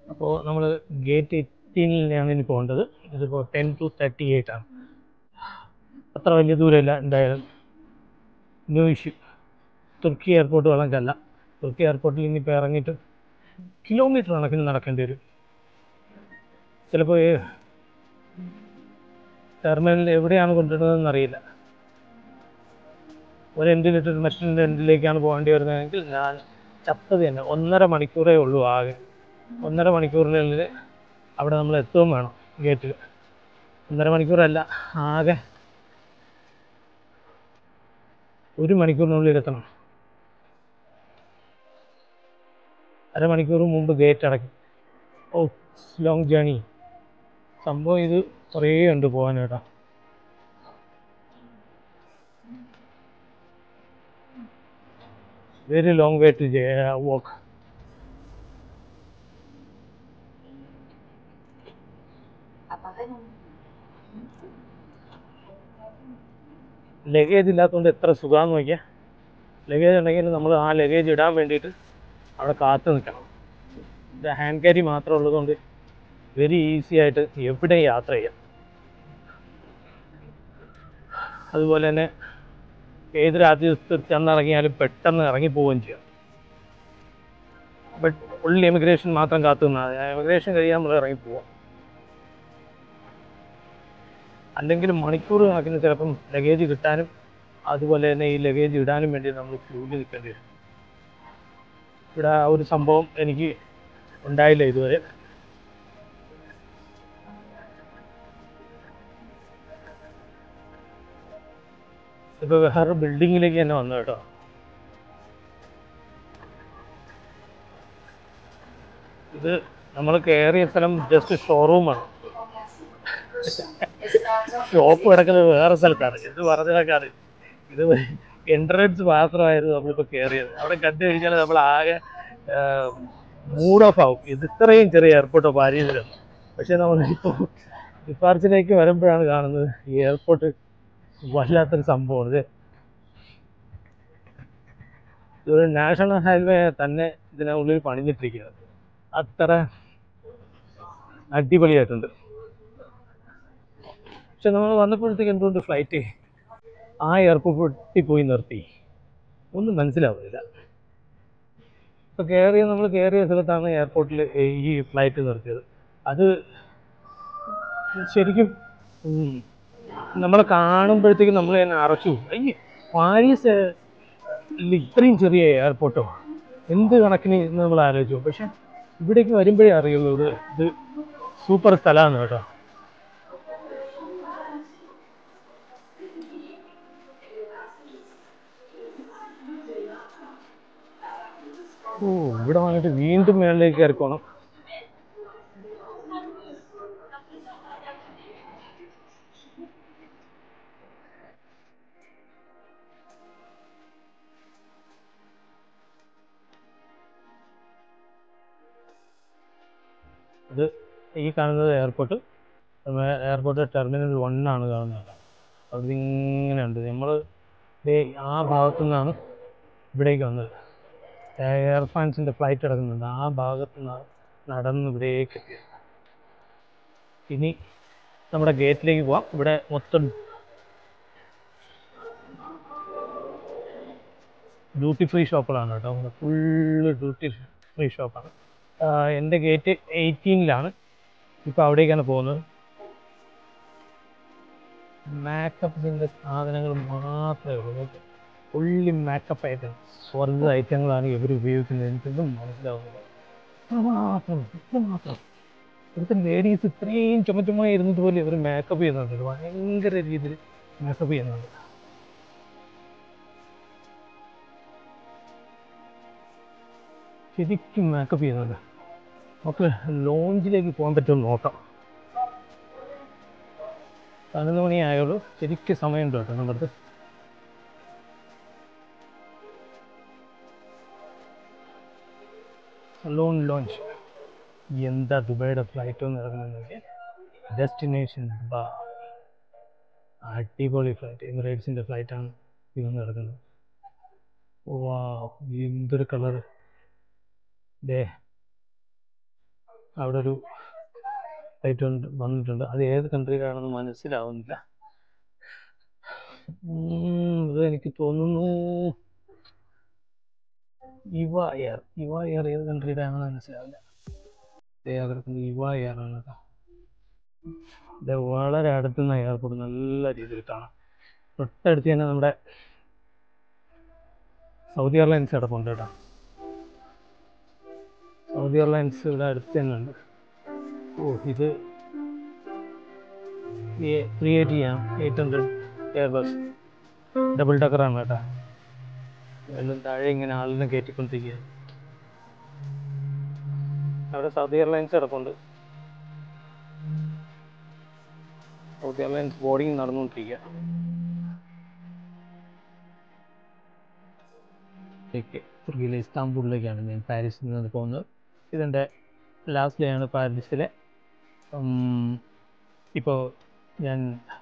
അപ്പോൾ നമ്മൾ ഗേറ്റ് എയ്റ്റീനിലാണ് ഇനി പോകേണ്ടത് ഇതിപ്പോൾ ടെൻ ടു തേർട്ടി എയ്റ്റ് ആണ് അത്ര വലിയ ദൂരമില്ല എന്തായാലും ന്യൂ ഇഷ്യൂ തുർക്കി എയർപോർട്ട് വെള്ളം ചെല്ല തുർക്കി എയർപോർട്ടിൽ ഇനിയിപ്പോൾ ഇറങ്ങിയിട്ട് കിലോമീറ്റർ കണക്കിന് നടക്കേണ്ടി വരും ചിലപ്പോൾ ടെർമിനൽ എവിടെയാണ് കൊണ്ടുവരുന്നതെന്ന് അറിയില്ല ഒരു എൻഡിലിട്ട് മറ്റൊരു എൻഡിലേക്കാണ് പോകേണ്ടി വരുന്നതെങ്കിൽ ഞാൻ ചത്തത് തന്നെ ഒന്നര മണിക്കൂറേ ഉള്ളൂ ആകെ ഒന്നര മണിക്കൂറിനുള്ളിൽ അവിടെ നമ്മൾ എത്തുകയും വേണം ഗേറ്റിൽ ഒന്നര മണിക്കൂറല്ല ആകെ ഒരു മണിക്കൂറിനുള്ളിൽ എത്തണം അരമണിക്കൂർ മുമ്പ് ഗേറ്റ് അടയ്ക്കും ഓ ലോങ് ജേണി സംഭവം ഇത് കുറേ ഉണ്ട് പോകാൻ കേട്ടോ very long way to walk luggage ഇല്ലാത്തതുകൊണ്ട് എത്ര സുഖമാണെന്ന് നോക്കിയാൽ ലഗേജ് ഉണ്ടെങ്കിൽ നമ്മൾ ആ ലഗേജ് ഇടാൻ വേണ്ടിയിട്ട് അവിടെ കാത്തു നിൽക്കണം ഇത് ഹാൻഡ് ക്യാരി മാത്രം ഉള്ളതുകൊണ്ട് വെരി ഈസി ആയിട്ട് എവിടെയും യാത്ര ചെയ്യാം അതുപോലെ തന്നെ ഏത് രാജ്യത്ത് ചെന്നിറങ്ങിയാലും പെട്ടെന്ന് ഇറങ്ങി പോവുകയും ചെയ്യാം ബട്ട് ഉള്ളി എമിഗ്രേഷൻ മാത്രം കാത്തു നിന്നാൽ എമിഗ്രേഷൻ കഴിയാൻ നമ്മൾ ഇറങ്ങി പോവാം അല്ലെങ്കിൽ മണിക്കൂർ കണക്കിന് ചിലപ്പം ലഗേജ് കിട്ടാനും അതുപോലെ തന്നെ ഈ ലഗേജ് ഇടാനും വേണ്ടി നമ്മൾ ക്യൂവിൽ നിൽക്കേണ്ടി വരും ഇവിടെ ആ ഒരു സംഭവം എനിക്ക് ഉണ്ടായില്ല ഇതുവരെ ഇപ്പോൾ വേറെ ബിൽഡിങ്ങിലേക്ക് തന്നെ വന്നു കേട്ടോ ഇത് നമ്മൾ കയറിയ സ്ഥലം ജസ്റ്റ് ഷോറൂമാണ് ഷോപ്പ് കിടക്കുന്നത് വേറെ സ്ഥലത്താണ് ഇത് പറഞ്ഞേക്കാണ് ഇത് എൻട്രൻസ് മാത്രമായിരുന്നു നമ്മളിപ്പോൾ കയറിയത് അവിടെ കണ്ടു കഴിഞ്ഞാൽ നമ്മൾ ആകെ മൂഡ് ഓഫ് ആവും ഇത് ഇത്രയും ചെറിയ എയർപോർട്ടോ പാരീസിലാണ് പക്ഷേ നമ്മളിപ്പോൾ ഡിപ്പാർച്ചിലേക്ക് വരുമ്പോഴാണ് കാണുന്നത് ഈ എയർപോർട്ട് വല്ലാത്തൊരു സംഭവമാണ് ഇത് ഇതൊരു നാഷണൽ ഹൈവേ തന്നെ ഇതിനുള്ളിൽ പണിഞ്ഞിട്ടിരിക്കുന്നത് അത്ര അടിപൊളിയായിട്ടുണ്ട് പക്ഷെ നമ്മൾ വന്നപ്പോഴത്തേക്ക് എന്തുകൊണ്ട് ഫ്ലൈറ്റ് ആ എയർപോർട്ടിൽ പോയി നിർത്തി ഒന്നും മനസ്സിലാവുന്നില്ല ഇപ്പോൾ കയറിയ നമ്മൾ കയറിയ സ്ഥലത്താണ് എയർപോർട്ടിൽ ഈ ഫ്ലൈറ്റ് നിർത്തിയത് അത് ശരിക്കും ഉം, നമ്മളെ കാണുമ്പോഴത്തേക്കും നമ്മൾ തന്നെ അറച്ചു അയ്യേ പാരീസ് ഇല്ല ഇത്രയും ചെറിയ എയർപോർട്ടോ എന്ത് കണക്കിന് എന്ന് നമ്മൾ ആലോചിച്ചു പക്ഷെ ഇവിടേക്ക് വരുമ്പോഴേ അറിയുള്ളൂ ഇത് ഇത് സൂപ്പർ സ്ഥലമാണ് കേട്ടോ ഓ ഇവിടെ വന്നിട്ട് വീണ്ടും മേളിലേക്ക് കയറിക്കോണം ഇത് ഈ കാണുന്നത് എയർപോർട്ട് എയർപോർട്ട് ടെർമിനൽ വൺ ആണ് കാണുന്നത് അവിടെ ഇങ്ങനെ ഉണ്ട് നമ്മൾ ആ ഭാഗത്തു നിന്നാണ് ഇവിടേക്ക് വന്നത് എയർ ഫ്രാൻസിൻ്റെ ഫ്ലൈറ്റ് കിടക്കുന്നുണ്ട് ആ ഭാഗത്തു നിന്നാണ് നടന്ന് ഇവിടേക്ക് എത്തിയത് ഇനി നമ്മുടെ ഗേറ്റിലേക്ക് പോവാം ഇവിടെ മൊത്തം ഡ്യൂട്ടി ഫ്രീ ഷോപ്പുകളാണ് കേട്ടോ ഫുള്ള് ഡ്യൂട്ടി ഫ്രീ ഷോപ്പാണ് എൻ്റെ ഗേറ്റ് എയ്റ്റീനിലാണ് ഇപ്പോൾ അവിടേക്കാണ് പോകുന്നത് മേക്കപ്പിൻ്റെ സാധനങ്ങൾ മാത്രമേ ഉള്ളൂ ഫുള്ളി മേക്കപ്പ് ഐറ്റംസ് സ്വർഗ ഐറ്റങ്ങളാണ് ഇവർ ഉപയോഗിക്കുന്നത് എനിക്കൊന്നും മനസ്സിലാവുന്നില്ല ഇത്ര മാത്രം ഇത്ര മാത്രം ഇവിടുത്തെ ലേഡീസ് ഇത്രയും ചുമ ചുമ ഇരുന്നിട്ട് പോലെ ഇവർ മേക്കപ്പ് ചെയ്യുന്നുണ്ട് ഭയങ്കര രീതിയിൽ മേക്കപ്പ് ചെയ്യുന്നുണ്ട് ശരിക്കും മേക്കപ്പ് ചെയ്യുന്നുണ്ട് നമുക്ക് ലോഞ്ചിലേക്ക് പോകാൻ പറ്റുമെന്ന് നോക്കാം പതിനൊന്ന് മണി ആയുള്ളൂ ശരിക്കും സമയമുണ്ട് കേട്ടോ നമ്മുടെ അടുത്ത് ലോൺ ലോഞ്ച് എന്താ ദുബായിയുടെ ഫ്ലൈറ്റ് ഒന്ന് ഇറങ്ങുന്നത് ഡെസ്റ്റിനേഷൻ ദുബായ് അടിപൊളി ഫ്ലൈറ്റ് എമിറേറ്റ്സിൻ്റെ ഫ്ലൈറ്റാണ് ഇതൊന്ന് ഇറങ്ങുന്നത് വാ എന്തൊരു കളർ ദേ അവിടെ ഒരു ഫ്ലൈറ്റ് വന്നിട്ടുണ്ട് അത് ഏത് കൺട്രിയിലാണെന്ന് മനസ്സിലാവുന്നില്ല ഉം, ഇത് എനിക്ക് തോന്നുന്നു ഇവ എയർ ഇവ എയർ ഏത് കൺട്രിയുടെ ആണെന്ന് മനസ്സിലാവില്ല ദേ ആ കിടക്കുന്നത് ഇവ എയർ ആണ് കേട്ടോ ഇത് വളരെ അടുത്തുനിന്ന് എയർപോർട്ട് നല്ല രീതിയിൽ കാണാം തൊട്ടടുത്ത് തന്നെ നമ്മുടെ സൗദി എയർലൈൻസ് കിടപ്പുണ്ട് കേട്ടോ സൗദി എയർലൈൻസ് ഇവിടെ അടുത്ത് തന്നെ ഉണ്ട് ഓ ഇത് ത്രീ എയ്റ്റി ചെയ്യാം eight hundred Airbus double ഡക്കറാണ് കേട്ടോ വെള്ളം താഴെ ഇങ്ങനെ ആളിനെ കയറ്റിക്കൊണ്ടിരിക്കുക അവിടെ സൗദി എയർലൈൻസ് കിടപ്പുണ്ട് സൗദി എയർലൈൻസ് ബോർഡിങ് നടന്നുകൊണ്ടിരിക്കുക ഓക്കെ തുർക്കിയിലെ ഇസ്താംബൂളിലേക്കാണ് ഞാൻ പാരീസിൽ നിന്ന് പോകുന്നത് ഇതെൻ്റെ ലാസ്റ്റ് ഡേ ആണ് പാരീസിലെ ഇപ്പോൾ ഞാൻ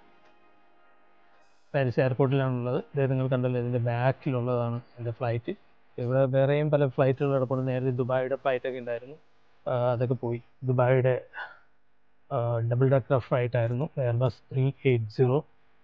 പാരീസ് എയർപോർട്ടിലാണുള്ളത് ഇത് നിങ്ങൾ കണ്ടല്ലോ ഇതിൻ്റെ ബാക്കിലുള്ളതാണ് എൻ്റെ ഫ്ലൈറ്റ് ഇവിടെ വേറെയും പല ഫ്ലൈറ്റുകൾ കിടപ്പുണ്ട് നേരത്തെ ദുബായിയുടെ ഫ്ലൈറ്റൊക്കെ ഉണ്ടായിരുന്നു ആ, അതൊക്കെ പോയി ദുബായിയുടെ ഡബിൾ ഡക്കർ ഫ്ലൈറ്റ് ആയിരുന്നു എയർബസ് ത്രീ എയ്റ്റ് സീറോ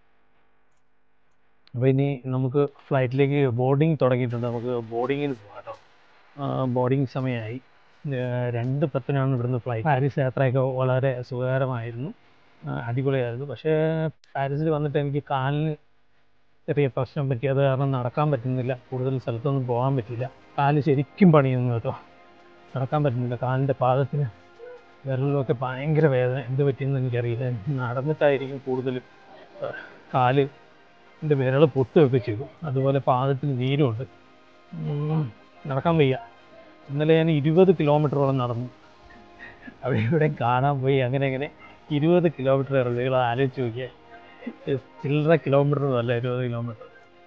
അപ്പോൾ ഇനി നമുക്ക് ഫ്ലൈറ്റിലേക്ക് ബോർഡിങ് തുടങ്ങിയിട്ടുണ്ട് നമുക്ക് ബോർഡിങ്ങിന് പോകാം കേട്ടോ ബോർഡിങ് സമയമായി ഏർ രണ്ട് പത്തിനാണ് ഇവിടുന്ന് ഫ്ലൈറ്റ് പാരീസ് യാത്രയൊക്കെ വളരെ സുഖകരമായിരുന്നു ആ, അടിപൊളിയായിരുന്നു പക്ഷേ പാരീസിൽ വന്നിട്ട് എനിക്ക് കാലിന് ചെറിയ പ്രശ്നം പറ്റി അത് കാരണം നടക്കാൻ പറ്റുന്നില്ല കൂടുതൽ സ്ഥലത്തൊന്നും പോകാൻ പറ്റില്ല കാല് ശരിക്കും പണിയുന്നു കേട്ടോ നടക്കാൻ പറ്റുന്നില്ല കാലിൻ്റെ പാദത്തിന് വിരലിലൊക്കെ ഭയങ്കര വേദന എന്ത് പറ്റിയെന്ന് എനിക്കറിയില്ല നടന്നിട്ടായിരിക്കും കൂടുതലും ആ, കാല് എൻ്റെ വിരൽ പൊട്ടുകയൊക്കെ ചെയ്തു അതുപോലെ പാദത്തിന് നീരുമുണ്ട് ഉം, നടക്കാൻ വയ്യ ഇന്നലെ ഞാൻ ഇരുപത് കിലോമീറ്ററോളം നടന്നു അവിടെ ഇവിടെ കാണാൻ പോയി അങ്ങനെ അങ്ങനെ ഇരുപത് കിലോമീറ്റർ ഇറങ്ങി നിങ്ങൾ ആലോചിച്ച് നോക്കിയാൽ ചില്ലറ കിലോമീറ്റർ അല്ല ഇരുപത് കിലോമീറ്റർ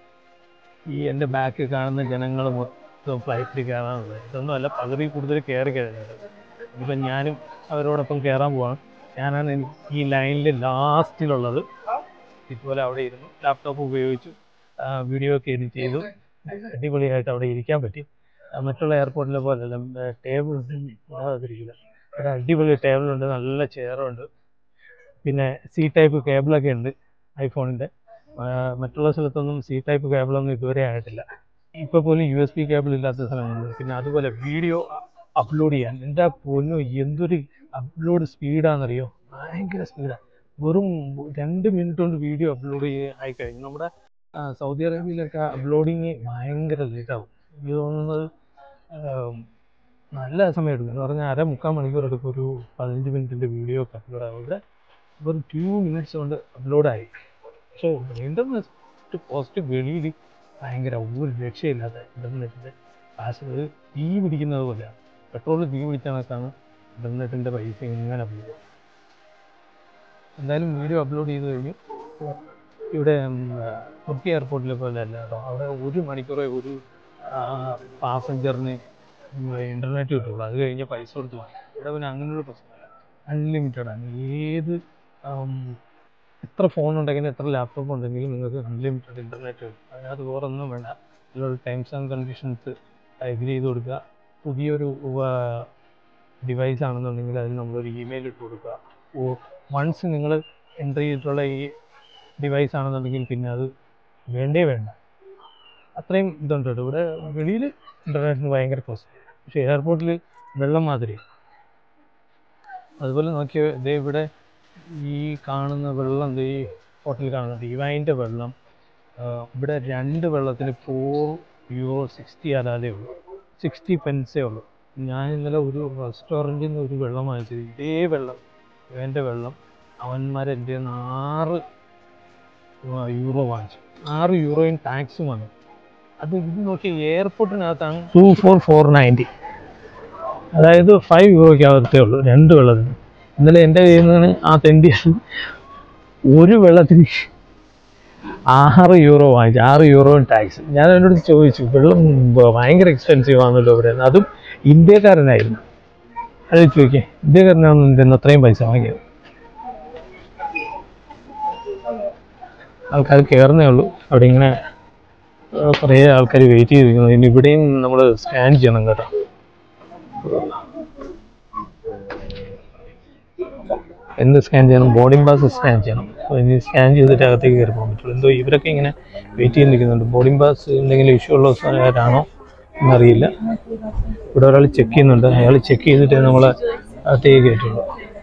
ഈ എൻ്റെ ബാക്കിൽ കാണുന്ന ജനങ്ങൾ മൊത്തം ഫ്ലൈറ്റിൽ കയറാനുള്ളത് ഇതൊന്നും അല്ല പകുതി കൂടുതൽ കയറി കഴിഞ്ഞത് ഇപ്പം ഞാനും അവരോടൊപ്പം കയറാൻ പോവാണ് ഞാനാണ് എനിക്ക് ഈ ലൈനിൽ ലാസ്റ്റിലുള്ളത് ഇതുപോലെ അവിടെ ഇരുന്നു ലാപ്ടോപ്പ് ഉപയോഗിച്ചു വീഡിയോ ഒക്കെ എഡിറ്റ് ചെയ്തു അടിപൊളിയായിട്ട് അവിടെ ഇരിക്കാൻ പറ്റി ആ, മറ്റുള്ള എയർപോർട്ടിലെ പോലെയല്ല ടേബിൾ ഇരിക്കില്ല ഒരു അടിപൊളി ടേബിളുണ്ട് നല്ല ചെയറുണ്ട് പിന്നെ സി ടൈപ്പ് കേബിളൊക്കെ ഉണ്ട് ഐഫോണിൻ്റെ മറ്റുള്ള സ്ഥലത്തൊന്നും സി ടൈപ്പ് കേബിളൊന്നും ഇതുവരെ ആയിട്ടില്ല ഇപ്പോൾ പോലും യു എസ് ബി കേബിൾ ഇല്ലാത്ത സ്ഥലങ്ങളുണ്ട് പിന്നെ അതുപോലെ വീഡിയോ അപ്ലോഡ് ചെയ്യാൻ എൻ്റെ പൊന്നു എന്തൊരു അപ്ലോഡ് സ്പീഡാണെന്നറിയോ ഭയങ്കര സ്പീഡാണ് വെറും രണ്ട് മിനിറ്റ് കൊണ്ട് വീഡിയോ അപ്ലോഡ് ചെയ്ത് ആയിക്കഴിഞ്ഞു നമ്മുടെ ആ, സൗദി അറേബ്യയിലൊക്കെ അപ്ലോഡിങ് ഭയങ്കര ലേറ്റാവും എനിക്ക് തോന്നുന്നത് ആം, നല്ല സമയം എടുക്കും എന്ന് പറഞ്ഞാൽ അര മുക്കാൽ മണിക്കൂർ എടുക്കും ഒരു പതിനഞ്ച് മിനിറ്റിൻ്റെ വീഡിയോ ഒക്കെ അപ്ലോഡ് ആവും ഇവിടെ വെറും ടു മിനിറ്റ്സ് കൊണ്ട് അപ്ലോഡായി പക്ഷേ ഇൻ്റർനെറ്റ് പോസ്റ്റ് വെളിയിൽ ഭയങ്കര ഒരു രക്ഷയില്ലാത്ത ഇൻ്റർനെറ്റിൻ്റെ കാശ് തീ പിടിക്കുന്നത് പോലെയാണ് പെട്രോൾ തീ പിടിച്ച കണക്കാണ് ഇൻ്റർനെറ്റിൻ്റെ പൈസ ഇങ്ങനെ പോകും എന്തായാലും വീഡിയോ അപ്ലോഡ് ചെയ്ത് കഴിഞ്ഞു ഇവിടെ ഉം, ആ, തുർക്കി എയർപോർട്ടിലെ പോലെ അല്ല കേട്ടോ അവിടെ ഒരു മണിക്കൂറേ ഒരു പാസഞ്ചറിന് ഇൻ്റർനെറ്റ് കിട്ടുള്ളൂ അത് കഴിഞ്ഞ് പൈസ കൊടുത്ത് വാങ്ങും ഇവിടെ പിന്നെ അങ്ങനൊരു പ്രശ്നമില്ല അൺലിമിറ്റഡ് ആണ് ഏത് ഉം, എത്ര ഫോൺ ഉണ്ടെങ്കിലും എത്ര ലാപ്ടോപ്പ് ഉണ്ടെങ്കിലും നിങ്ങൾക്ക് അൺലിമിറ്റഡ് ഇൻ്റർനെറ്റ് കിട്ടും അതിനകത്ത് വേറെ ഒന്നും വേണ്ട ഇതിലൊരു ടൈംസ് ആൻഡ് കണ്ടീഷൻസ് എഗ്രി ചെയ്ത് കൊടുക്കുക പുതിയൊരു ഡിവൈസ് ആണെന്നുണ്ടെങ്കിൽ അതിന് നമ്മളൊരു ഇമെയിൽ ഇട്ട് കൊടുക്കുക ഓ വൺസ് നിങ്ങൾ എൻ്റർ ചെയ്തിട്ടുള്ള ഈ ഡിവൈസ് ആണെന്നുണ്ടെങ്കിൽ പിന്നെ അത് വേണ്ടേ വേണ്ട അത്രയും ഇതുണ്ട് കേട്ടോ ഇവിടെ വെളിയിൽ ഇൻ്റർനെറ്റിന് ഭയങ്കര കോസ്റ്റ് പക്ഷേ എയർപോർട്ടിൽ വെള്ളം മാതിരി അതുപോലെ നോക്കിയ ഇതേ ഇവിടെ ഈ കാണുന്ന വെള്ളം ദേ ഈ ഹോട്ടലിൽ കാണുന്നുണ്ട് ഈ വൈൻ്റെ വെള്ളം ആ, ഇവിടെ രണ്ട് വെള്ളത്തിന് ഫോർ യൂറോ സിക്സ്റ്റി അല്ലാതെ ഉള്ളൂ സിക്സ്റ്റി പെൻസേ ഉള്ളൂ ഞാൻ ഇന്നലെ ഒരു റെസ്റ്റോറൻറ്റിൽ നിന്ന് ഒരു വെള്ളം വാങ്ങിച്ചത് ഇതേ വെള്ളം ഇവൻ്റെ വെള്ളം അവന്മാർ എൻ്റെ കയ്യിൽ നിന്ന് ആറ് യൂറോ വാങ്ങിച്ചു ആറ് യൂറോയും ടാക്സും വന്നു അത് ഇത് നോക്കി എയർപോർട്ടിനകത്താണ് ടു ഫോർ ഫോർ നയൻറ്റി അതായത് ഫൈവ് യൂറോയ്ക്ക് അകത്തേ ഉള്ളൂ രണ്ട് വെള്ളത്തിന് ഇന്നലെ എൻ്റെ കയ്യിൽ നിന്ന് ആ തെണ്ടി ഒരു വെള്ളത്തിന് ആറ് യൂറോ വാങ്ങിച്ചു ആറ് യൂറോയും ടാക്സ് ഞാൻ എന്നോട് ചോദിച്ചു വെള്ളം ഭ- ഭയങ്കര എക്സ്പെൻസീവ് ആണല്ലോ ഇവിടെ അതും ഇന്ത്യക്കാരനായിരുന്നു അത് ചോദിക്കേ ഇന്ത്യക്കാരനാണ് എൻ്റെ കയ്യിൽ നിന്ന് അത്രയും പൈസ വാങ്ങിയത് ആൾക്കാർ കയറുന്നേ ഉള്ളൂ അവിടെ ഇങ്ങനെ ഏർ, കുറേ ആൾക്കാർ വെയിറ്റ് ചെയ്തിരിക്കുന്നു ഇനി ഇവിടെയും നമ്മൾ സ്കാൻ ചെയ്യണം കേട്ടോ എന്ത് സ്കാൻ ചെയ്യണം ബോർഡിംഗ് പാസ് സ്കാൻ ചെയ്യണം അപ്പോൾ ഇനി സ്കാൻ ചെയ്തിട്ട് അകത്തേക്ക് കയറി പോകാൻ പറ്റുള്ളൂ എന്തോ ഇവരൊക്കെ ഇങ്ങനെ വെയിറ്റ് ചെയ്ത് നിൽക്കുന്നുണ്ട് ബോർഡിംഗ് പാസ് എന്തെങ്കിലും ഇഷ്യൂ ഉള്ള സ്ഥലമായിട്ടാണോ എന്നറിയില്ല ഇവിടെ ഒരാൾ ചെക്ക് ചെയ്യുന്നുണ്ട് അയാൾ ചെക്ക് ചെയ്തിട്ട് നമ്മളെ അകത്തേക്ക് കയറ്റുള്ളൂ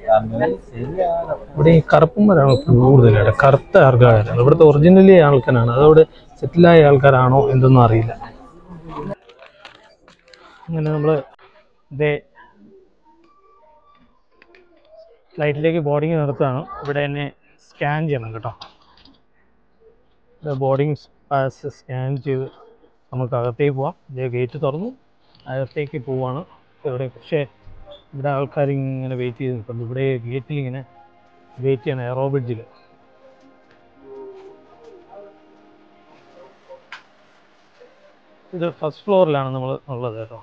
ഇവിടെ ഈ കറുപ്പന്മാരാണ് കൂടുതലായിട്ട് കറുത്ത ആൾക്കാരാണ് ഇവിടുത്തെ ഒറിജിനലി ആൾക്കാരാണ് അതവിടെ സെറ്റിലായ ആൾക്കാരാണോ എന്തൊന്നും അറിയില്ല അങ്ങനെ നമ്മൾ ഇതേ ഫ്ലൈറ്റിലേക്ക് ബോർഡിങ് നിർത്തുകയാണ് ഇവിടെ എന്നെ സ്കാൻ ചെയ്യണം കേട്ടോ ബോർഡിങ് പാസ് സ്കാൻ ചെയ്ത് നമുക്ക് അകത്തേക്ക് പോവാം ഇതേ ഗേറ്റ് തുറന്നു അകത്തേക്ക് പോവാണ് ഇവിടെ പക്ഷേ ഇവിടെ ആൾക്കാർ ഇങ്ങനെ വെയിറ്റ് ചെയ്ത് നിൽക്കുന്നു ഇവിടെ ഗേറ്റിൽ ഇങ്ങനെ വെയിറ്റ് ചെയ്യണം എയറോ ബ്രിഡ്ജിൽ ഇത് ഫസ്റ്റ് ഫ്ലോറിലാണ് നമ്മൾ ഉള്ളത് കേട്ടോ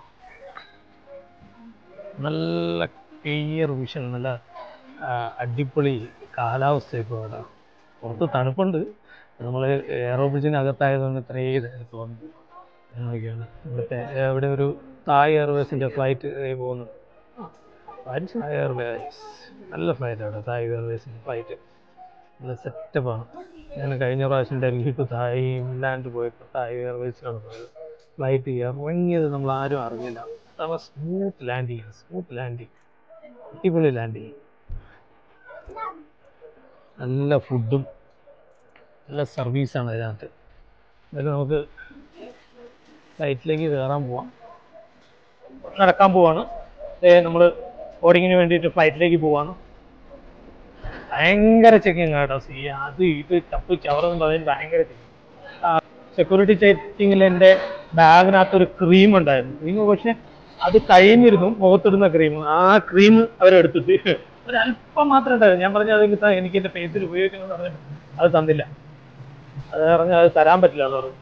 നല്ല ക്ലിയർ വിഷൻ നല്ല ആ, അടിപൊളി കാലാവസ്ഥയൊക്കെ ഇവിടെ പുറത്ത് തണുപ്പുണ്ട് നമ്മൾ എയറോ ബ്രിഡ്ജിനകത്തായതുകൊണ്ട് ഇത്രയും ഇതായി തോന്നുന്നു എന്നൊക്കെയാണ് ഇവിടുത്തെ ഇവിടെ ഒരു തായ് എയർവേസിൻ്റെ ഫ്ലൈറ്റ് പോകുന്നു ഫ്ലൈറ്റ് തായ് എയർവേസ് നല്ല ഫ്ലൈറ്റ് അവിടെ തായ് എയർവേസിൻ്റെ ഫ്ലൈറ്റ് നല്ല സെറ്റപ്പാണ് ഞാൻ കഴിഞ്ഞ പ്രാവശ്യം ഡൽഹി ടു തായ് ലാൻഡ് പോയപ്പോൾ തായ് എയർവേസിലാണ് പോയത് ഫ്ലൈറ്റ് ഇറങ്ങിയത് നമ്മൾ ആരും അറിഞ്ഞില്ല അവ സ്മൂത്ത് ലാൻഡിങ് സ്മൂത്ത് ലാൻഡിങ് അടിപൊളി ലാൻഡിങ് നല്ല ഫുഡും നല്ല സർവീസാണ് അതിനകത്ത് എന്നിട്ട് നമുക്ക് ഫ്ലൈറ്റിലേക്ക് കയറാൻ പോവാം നടക്കാൻ പോവാണ് നമ്മൾ ബോർഡിങ്ങിന് വേണ്ടിയിട്ട് ഫ്ലൈറ്റിലേക്ക് പോവാണ് ഭയങ്കര ചെക്കിങ് കേട്ടോ സി അത് ഇത് ചപ്പ് ചവറെന്ന് പറഞ്ഞാൽ ഭയങ്കര ചെക്കിങ് സെക്യൂരിറ്റി ചെക്കിങ്ങിൽ എൻ്റെ ബാഗിനകത്ത് ഒരു ക്രീം ഉണ്ടായിരുന്നു ക്രീം പക്ഷെ അത് കഴിഞ്ഞിരുന്നു മുഖത്തിടുന്ന ക്രീം ആ ക്രീം അവരെടുത്തിട്ട് ഒരല്പം മാത്രമേ ഉണ്ടായിരുന്നു ഞാൻ പറഞ്ഞു അത് എനിക്ക് താ- എനിക്ക് എൻ്റെ ഫേസിൽ ഉപയോഗിക്കണമെന്ന് പറഞ്ഞു അത് തന്നില്ല അത് പറഞ്ഞ് അത് തരാൻ പറ്റില്ല എന്ന് പറഞ്ഞു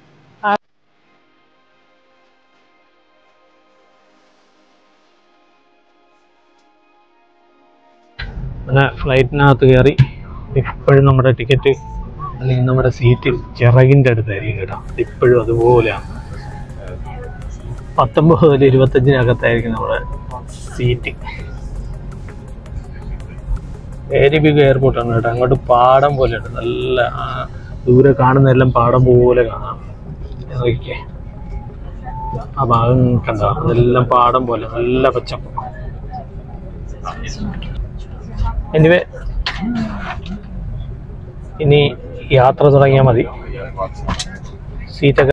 അങ്ങനെ ഫ്ലൈറ്റിനകത്ത് കയറി ഇപ്പോഴും നമ്മുടെ ടിക്കറ്റ് അല്ലെങ്കിൽ നമ്മുടെ സീറ്റ് ചിറകിൻ്റെ അടുത്തായിരിക്കും കേട്ടോ ഇപ്പോഴും അതുപോലെയാണ് പത്തൊമ്പത് മുതൽ ഇരുപത്തഞ്ചിനകത്തായിരിക്കും നമ്മുടെ സീറ്റ് വെരി ബിഗ് എയർപോർട്ടാണ് കേട്ടോ അങ്ങോട്ട് പാടം പോലെയുണ്ട് നല്ല ആ, ദൂരെ കാണുന്നതെല്ലാം പാടം പോലെ കാണാം നോക്കിക്കേ ആ ഭാഗം കണ്ടോ അതെല്ലാം പാടം പോലെ നല്ല പച്ചപ്പ് എനിവേ ഇനി യാത്ര തുടങ്ങിയാൽ മതി സീറ്റൊക്കെ